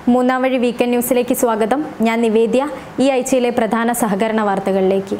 മൂന്നാം വഴി വീക്കെൻഡ് ന്യൂസിലേക്ക് സ്വാഗതം ഞാൻ നിവേദ്യ ഈ ആഴ്ചയിലെ പ്രധാന സഹകരണ വാർത്തകളിലേക്ക്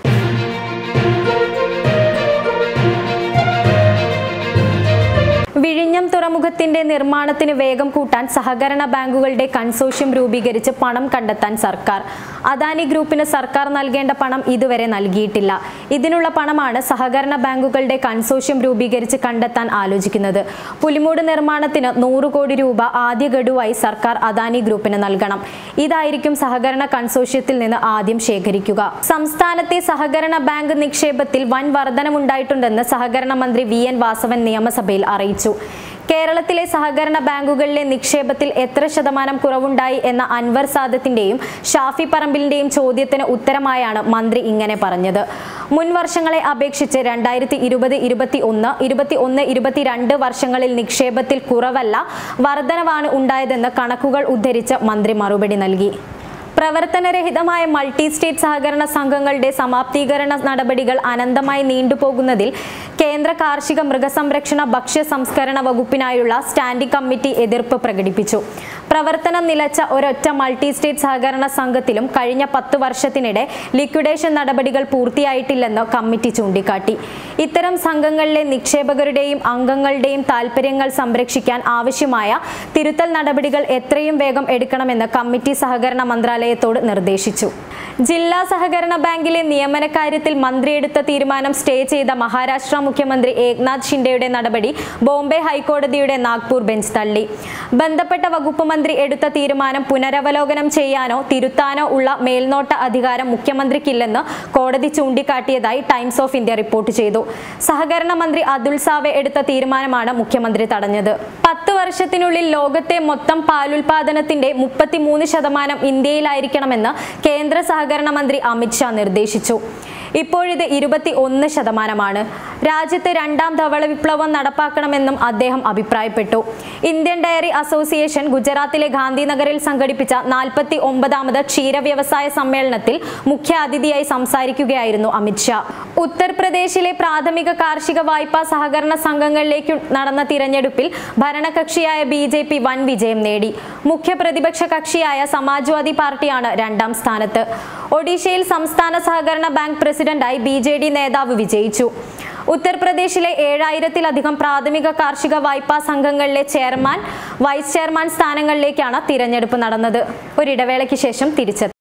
വിഴിഞ്ഞം തുറമുഖത്തിന്റെ നിർമ്മാണത്തിന് വേഗം കൂട്ടാൻ സഹകരണ ബാങ്കുകളുടെ കൺസോഷ്യം രൂപീകരിച്ച് പണം കണ്ടെത്താൻ സർക്കാർ അദാനി ഗ്രൂപ്പിന് സർക്കാർ നൽകേണ്ട പണം ഇതുവരെ നൽകിയിട്ടില്ല ഇതിനുള്ള പണമാണ് സഹകരണ ബാങ്കുകളുടെ കൺസോഷ്യം രൂപീകരിച്ച് കണ്ടെത്താൻ ആലോചിക്കുന്നത് പുലിമൂട് നിർമ്മാണത്തിന് നൂറ് കോടി രൂപ ആദ്യ ഗഡുവായി സർക്കാർ അദാനി ഗ്രൂപ്പിന് നൽകണം ഇതായിരിക്കും സഹകരണ കൺസോഷ്യത്തിൽ നിന്ന് ആദ്യം ശേഖരിക്കുക സംസ്ഥാനത്തെ സഹകരണ ബാങ്ക് നിക്ഷേപത്തിൽ വൻ വർധനമുണ്ടായിട്ടുണ്ടെന്ന് സഹകരണ മന്ത്രി വി എൻ വാസവൻ നിയമസഭയിൽ അറിയിച്ചു കേരളത്തിലെ സഹകരണ ബാങ്കുകളിലെ നിക്ഷേപത്തിൽ എത്ര ശതമാനം കുറവുണ്ടായി എന്ന അൻവർ സാദത്തിന്റെയും ഷാഫി പറമ്പിലിന്റെയും ചോദ്യത്തിന് ഉത്തരമായാണ് മന്ത്രി ഇങ്ങനെ പറഞ്ഞത് മുൻ വർഷങ്ങളെ അപേക്ഷിച്ച് രണ്ടായിരത്തി ഇരുപത് ഇരുപത്തി ഒന്ന് ഇരുപത്തി ഒന്ന് ഇരുപത്തിരണ്ട് വർഷങ്ങളിൽ നിക്ഷേപത്തിൽ കുറവല്ല വർധനവാണ് ഉണ്ടായതെന്ന് കണക്കുകൾ ഉദ്ധരിച്ച് മന്ത്രി മറുപടി നൽകി പ്രവർത്തനരഹിതമായ മൾട്ടി സ്റ്റേറ്റ് സഹകരണ സംഘങ്ങളുടെ സമാപ്തീകരണ നടപടികൾ അനന്തമായി നീണ്ടുപോകുന്നതിൽ കേന്ദ്ര കാർഷിക മൃഗസംരക്ഷണ ഭക്ഷ്യ സംസ്കരണ വകുപ്പിനായുള്ള സ്റ്റാൻഡിംഗ് കമ്മിറ്റി എതിർപ്പ് പ്രകടിപ്പിച്ചു പ്രവർത്തനം നിലച്ച ഒരൊറ്റ മൾട്ടി സ്റ്റേറ്റ് സഹകരണ സംഘത്തിലും കഴിഞ്ഞ പത്ത് വർഷത്തിനിടെ ലിക്വിഡേഷൻ നടപടികൾ പൂർത്തിയായിട്ടില്ലെന്ന് കമ്മിറ്റി ചൂണ്ടിക്കാട്ടി ഇത്തരം സംഘങ്ങളിലെ നിക്ഷേപകരുടെയും അംഗങ്ങളുടെയും താൽപ്പര്യങ്ങൾ സംരക്ഷിക്കാൻ ആവശ്യമായ തിരുത്തൽ നടപടികൾ എത്രയും വേഗം എടുക്കണമെന്ന് കമ്മിറ്റി സഹകരണ മന്ത്രാലയത്തോട് നിർദ്ദേശിച്ചു ജില്ലാ സഹകരണ ബാങ്കിലെ നിയമന കാര്യത്തിൽ മന്ത്രി എടുത്ത തീരുമാനം സ്റ്റേ ചെയ്ത മഹാരാഷ്ട്ര മുഖ്യമന്ത്രി ഏക്നാഥ് ഷിൻഡെയുടെ നടപടി ബോംബെ ഹൈക്കോടതിയുടെ നാഗ്പൂർ ബെഞ്ച് തള്ളി ബന്ധപ്പെട്ട വകുപ്പ് മന്ത്രി എടുത്ത തീരുമാനം പുനരവലോകനം ചെയ്യാനോ തിരുത്താനോ ഉള്ള മേൽനോട്ട അധികാരം മുഖ്യമന്ത്രിക്കില്ലെന്ന് കോടതി ചൂണ്ടിക്കാട്ടിയതായി ടൈംസ് ഓഫ് ഇന്ത്യ റിപ്പോർട്ട് ചെയ്തു സഹകരണ മന്ത്രി അതുൽ സാവെ എടുത്ത തീരുമാനമാണ് മുഖ്യമന്ത്രി തടഞ്ഞത് പത്ത് വർഷത്തിനുള്ളിൽ ലോകത്തെ മൊത്തം പാലുൽപാദനത്തിന്റെ മുപ്പത്തിമൂന്ന് ശതമാനം ഇന്ത്യയിലായിരിക്കണമെന്ന് കേന്ദ്ര സഹകരണ മന്ത്രി അമിത്ഷാ നിർദ്ദേശിച്ചു ഇപ്പോഴിത് ഇരുപത്തി ഒന്ന് ശതമാനമാണ് രാജ്യത്ത് രണ്ടാം ധവള വിപ്ലവം നടപ്പാക്കണമെന്നും അദ്ദേഹം അഭിപ്രായപ്പെട്ടു ഇന്ത്യൻ ഡയറി അസോസിയേഷൻ ഗുജറാത്തിലെ ഗാന്ധിനഗറിൽ സംഘടിപ്പിച്ച നാൽപ്പത്തി ഒമ്പതാമത് ക്ഷീര വ്യവസായ സമ്മേളനത്തിൽ മുഖ്യ അതിഥിയായി സംസാരിക്കുകയായിരുന്നു അമിത്ഷാ ഉത്തർപ്രദേശിലെ പ്രാഥമിക കാർഷിക വായ്പാ സഹകരണ സംഘങ്ങളിലേക്ക് നടന്ന തിരഞ്ഞെടുപ്പിൽ ഭരണകക്ഷിയായ ബി ജെ പി വൻ വിജയം നേടി മുഖ്യ പ്രതിപക്ഷ കക്ഷിയായ സമാജ്വാദി പാർട്ടിയാണ് രണ്ടാം സ്ഥാനത്ത് ഒഡീഷയിൽ സംസ്ഥാന സഹകരണ ബാങ്ക് പ്രസിഡന്റായി ബി ജെ ഡി നേതാവ് വിജയിച്ചു ഉത്തർപ്രദേശിലെ ഏഴായിരത്തിലധികം പ്രാഥമിക കാർഷിക വായ്പാ സംഘങ്ങളിലെ ചെയർമാൻ വൈസ് ചെയർമാൻ സ്ഥാനങ്ങളിലേക്കാണ് തിരഞ്ഞെടുപ്പ് നടന്നത് ഒരിടവേളയ്ക്ക് ശേഷം തിരിച്ചെത്തി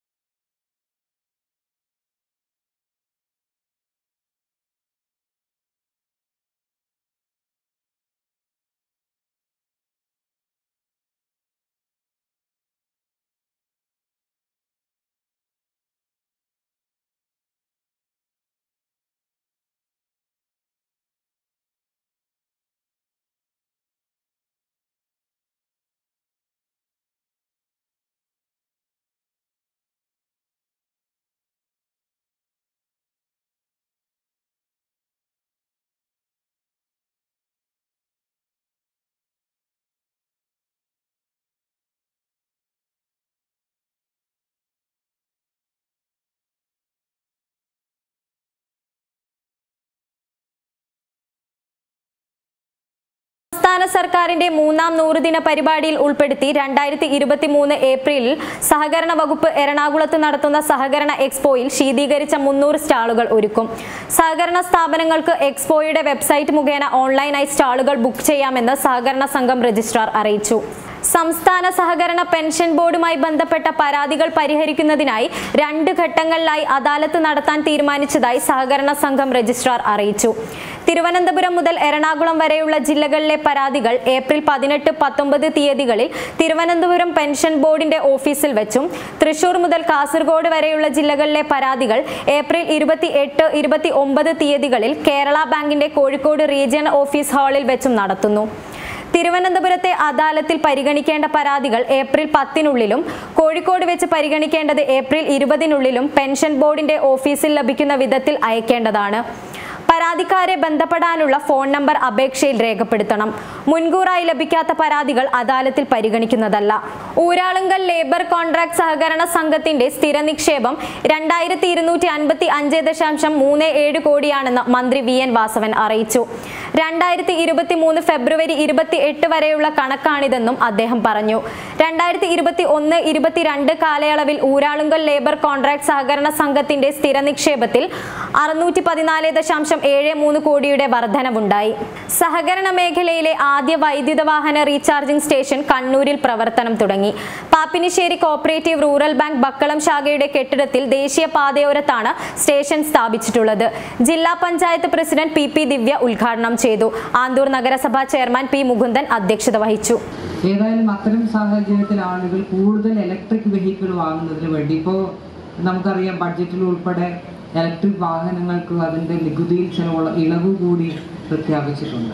സംസ്ഥാന സർക്കാരിന്റെ മൂന്നാം നൂറുദിന പരിപാടിയിൽ ഉൾപ്പെടുത്തി രണ്ടായിരത്തി ഇരുപത്തി മൂന്ന് ഏപ്രിലിൽ സഹകരണ വകുപ്പ് എറണാകുളത്ത് നടത്തുന്ന സഹകരണ എക്സ്പോയിൽ ശീതീകരിച്ച മുന്നൂറ് സ്റ്റാളുകൾ ഒരുക്കും സഹകരണ സ്ഥാപനങ്ങൾക്ക് എക്സ്പോയുടെ വെബ്സൈറ്റ് മുഖേന ഓൺലൈനായി സ്റ്റാളുകൾ ബുക്ക് ചെയ്യാമെന്ന് സഹകരണ സംഘം രജിസ്ട്രാർ അറിയിച്ചു സംസ്ഥാന സഹകരണ പെൻഷൻ ബോർഡുമായി ബന്ധപ്പെട്ട പരാതികൾ പരിഹരിക്കുന്നതിനായി രണ്ട് ഘട്ടങ്ങളിലായി അദാലത്ത് നടത്താൻ തീരുമാനിച്ചതായി സഹകരണ സംഘം രജിസ്ട്രാർ അറിയിച്ചു തിരുവനന്തപുരം മുതൽ എറണാകുളം വരെയുള്ള ജില്ലകളിലെ പരാതികൾ ഏപ്രിൽ പതിനെട്ട് പത്തൊമ്പത് തീയതികളിൽ തിരുവനന്തപുരം പെൻഷൻ ബോർഡിന്റെ ഓഫീസിൽ വെച്ചും തൃശൂർ മുതൽ കാസർഗോഡ് വരെയുള്ള ജില്ലകളിലെ പരാതികൾ ഏപ്രിൽ ഇരുപത്തി എട്ട് ഇരുപത്തി ഒമ്പത് തീയതികളിൽ കേരള ബാങ്കിന്റെ കോഴിക്കോട് റീജിയണൽ ഓഫീസ് ഹാളിൽ വെച്ചും നടത്തുന്നു തിരുവനന്തപുരത്തെ അദാലത്തിൽ പരിഗണിക്കേണ്ട പരാതികൾ ഏപ്രിൽ പത്തിനുള്ളിലും കോഴിക്കോട് വെച്ച് പരിഗണിക്കേണ്ടത് ഏപ്രിൽ ഇരുപതിനുള്ളിലും പെൻഷൻ ബോർഡിന്റെ ഓഫീസിൽ ലഭിക്കുന്ന വിധത്തിൽ അയക്കേണ്ടതാണ് പരാതിക്കാരെ ബന്ധപ്പെടാനുള്ള ഫോൺ നമ്പർ അപേക്ഷയിൽ രേഖപ്പെടുത്തണം മുൻകൂറായി ലഭിക്കാത്ത പരാതികൾ അദാലത്തിൽ പരിഗണിക്കുന്നതല്ല ഊരാളുങ്കൽ ലേബർ കോൺട്രാക്ട് സഹകരണ സംഘത്തിന്റെ സ്ഥിര നിക്ഷേപം രണ്ടായിരത്തി ഇരുന്നൂറ്റി അൻപത്തി അഞ്ച് ദശാംശം മൂന്ന് ഏഴ് കോടിയാണെന്ന് മന്ത്രി വി എൻ വാസവൻ അറിയിച്ചു രണ്ടായിരത്തി ഇരുപത്തി മൂന്ന് ഫെബ്രുവരി ഇരുപത്തി എട്ട് വരെയുള്ള കണക്കാണിതെന്നും അദ്ദേഹം പറഞ്ഞു രണ്ടായിരത്തി ഇരുപത്തി ഒന്ന് ഇരുപത്തിരണ്ട് കാലയളവിൽ ഊരാളുങ്കൽ ലേബർ കോൺട്രാക്ട് സഹകരണ സംഘത്തിന്റെ സ്ഥിര നിക്ഷേപത്തിൽ അറുന്നൂറ്റി പതിനാല് ദശാംശം ഏഴ് മൂന്ന് കോടിയുടെ വർധനവുണ്ടായി സഹകരണ മേഖലയിലെ ആദ്യ വൈദ്യുത വാഹന റീചാർജിംഗ് സ്റ്റേഷൻ കണ്ണൂരിൽ പ്രവർത്തനം തുടങ്ങി Papinissery cooperative rural bank Bakkalam ശാഖയുടെ കെട്ടിടത്തിൽ ദേശീയ പാതയോരത്താണ് സ്റ്റേഷൻ സ്ഥാപിച്ചിട്ടുള്ളത് ജില്ലാ panchayat president P P Divya ഉദ്ഘാടനം ചെയ്തു ആന്തൂർ നഗരസഭാ ചെയർമാൻ പി മുകുന്ദൻ അധ്യക്ഷത വഹിച്ചു ഏതായാലും അത്തരം സാഹചര്യത്തിൽ ആളുകൾ കൂടുതൽ ഇലക്ട്രിക് വെഹിക്കിൾ വാങ്ങുന്നതിന് വേണ്ടി ഇപ്പോൾ നമുക്കറിയാം ബഡ്ജറ്റിൽ ഉൾപ്പെടെ ഇലക്ട്രിക് വാഹനങ്ങൾക്ക് അതിൻ്റെ നികുതിയിൽ ചില ഇളവ് കൂടി പ്രഖ്യാപിച്ചിട്ടുണ്ട്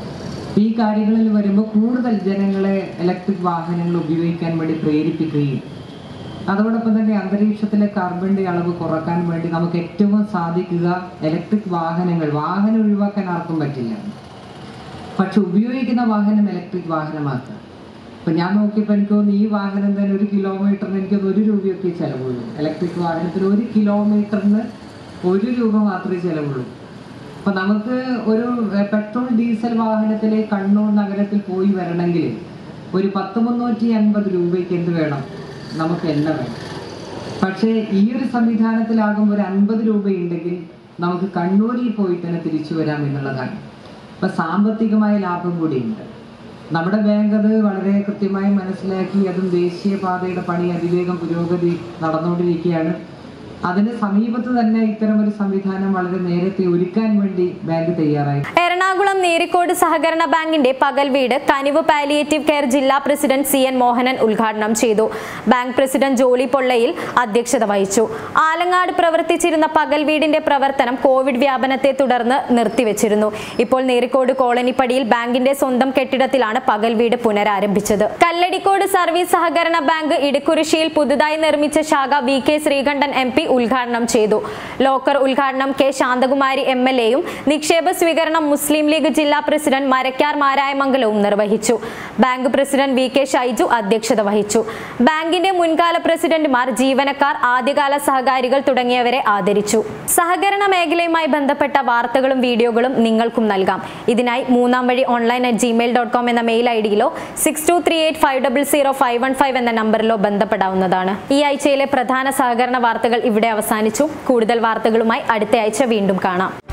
ഈ കാര്യങ്ങളിൽ വരുമ്പോൾ കൂടുതൽ ജനങ്ങളെ ഇലക്ട്രിക് വാഹനങ്ങൾ ഉപയോഗിക്കാൻ വേണ്ടി പ്രേരിപ്പിക്കുകയും അതോടൊപ്പം തന്നെ അന്തരീക്ഷത്തിലെ കാർബണിന്റെ അളവ് കുറക്കാൻ വേണ്ടി നമുക്ക് ഏറ്റവും സാധിക്കുക ഇലക്ട്രിക് വാഹനങ്ങൾ വാഹനം ഒഴിവാക്കാൻ ആർക്കും പറ്റില്ല പക്ഷെ ഉപയോഗിക്കുന്ന വാഹനം ഇലക്ട്രിക് വാഹനമാക്കുക ഇപ്പൊ ഞാൻ നോക്കിയപ്പോൾ എനിക്ക് തോന്നുന്നു ഈ വാഹനം തന്നെ ഒരു കിലോമീറ്ററിന് എനിക്ക് തോന്നുന്നു ഒരു രൂപയൊക്കെ ചിലവുള്ളൂ ഇലക്ട്രിക് വാഹനത്തിന് ഒരു കിലോമീറ്ററിന് ഒരു രൂപ മാത്രമേ ചിലവുള്ളൂ അപ്പൊ നമുക്ക് ഒരു എഹ്, പെട്രോൾ ഡീസൽ വാഹനത്തിൽ കണ്ണൂർ നഗരത്തിൽ പോയി വരണമെങ്കിൽ ഒരു പത്ത് മുന്നൂറ്റി അൻപത് രൂപയ്ക്ക് എന്ത് വേണം നമുക്ക് എണ്ണ വേണം പക്ഷേ ഈ ഒരു സംവിധാനത്തിലാകുമ്പോൾ ഒരു അൻപത് രൂപയുണ്ടെങ്കിൽ നമുക്ക് കണ്ണൂരിൽ പോയി തന്നെ തിരിച്ചു വരാം എന്നുള്ളതാണ് അപ്പൊ സാമ്പത്തികമായ ലാഭം കൂടിയുണ്ട് നമ്മുടെ ബാങ്ക് അത് വളരെ കൃത്യമായി മനസ്സിലാക്കി അതും ദേശീയപാതയുടെ പണി അതിവേഗം പുരോഗതി നടന്നുകൊണ്ടിരിക്കുകയാണ് അതിന് സമീപത്ത് തന്നെ ഇത്തരം ഒരു സംവിധാനം വളരെ നേരത്തെ ഒരുക്കാൻ വേണ്ടി ബാങ്ക് തയ്യാറായി എറണാകുളം നേരിക്കോട് സഹകരണ ബാങ്കിന്റെ പകൽ വീട് കനിവ് പാലിയേറ്റീവ് കെയർ ജില്ലാ പ്രസിഡന്റ് സി എൻ മോഹനൻ ഉദ്ഘാടനം ചെയ്തു ബാങ്ക് പ്രസിഡന്റ് ജോളി പൊള്ളയിൽ അധ്യക്ഷത വഹിച്ചു ആലങ്ങാട് പ്രവർത്തിച്ചിരുന്ന പകൽ വീടിന്റെ പ്രവർത്തനം കോവിഡ് വ്യാപനത്തെ തുടർന്ന് നിർത്തിവെച്ചിരുന്നു ഇപ്പോൾ നേരിക്കോട് കോളനിപ്പടിയിൽ ബാങ്കിന്റെ സ്വന്തം കെട്ടിടത്തിലാണ് പകൽ വീട് പുനരാരംഭിച്ചത് കല്ലടിക്കോട് സർവീസ് സഹകരണ ബാങ്ക് ഇടുക്കുരിശിയിൽ പുതുതായി നിർമ്മിച്ച ശാഖ V K Sreekandan M P ഉദ്ഘാടനം ചെയ്തു ലോക്കർ ഉദ്ഘാടനം കെ ശാന്തകുമാരി എം എൽ എയും നിക്ഷേപ സ്വീകരണം മുസ്ലിം ലീഗ് ജില്ലാ പ്രസിഡന്റ് മരക്കാർ മാരായമംഗലവും നിർവഹിച്ചു bank president V K Shaiju അധ്യക്ഷത വഹിച്ചു ബാങ്കിന്റെ മുൻകാല പ്രസിഡന്റുമാർ ജീവനക്കാർ ആദ്യകാല സഹകാരികൾ തുടങ്ങിയവരെ ആദരിച്ചു സഹകരണ മേഖലയുമായി ബന്ധപ്പെട്ട വാർത്തകളും വീഡിയോകളും നിങ്ങൾക്കും നൽകാം ഇതിനായി മൂന്നാം വഴി online at gmail dot com എന്ന മെയിൽ ഐ ഡിയിലോ six two three eight five double zero five one five എന്ന നമ്പറിലോ ബന്ധപ്പെടാവുന്നതാണ് ഈ ആഴ്ചയിലെ പ്രധാന സഹകരണ വാർത്തകൾ ഇവിടെ അവസാനിച്ചു കൂടുതൽ വാർത്തകളുമായി അടുത്ത ആഴ്ച വീണ്ടും കാണാം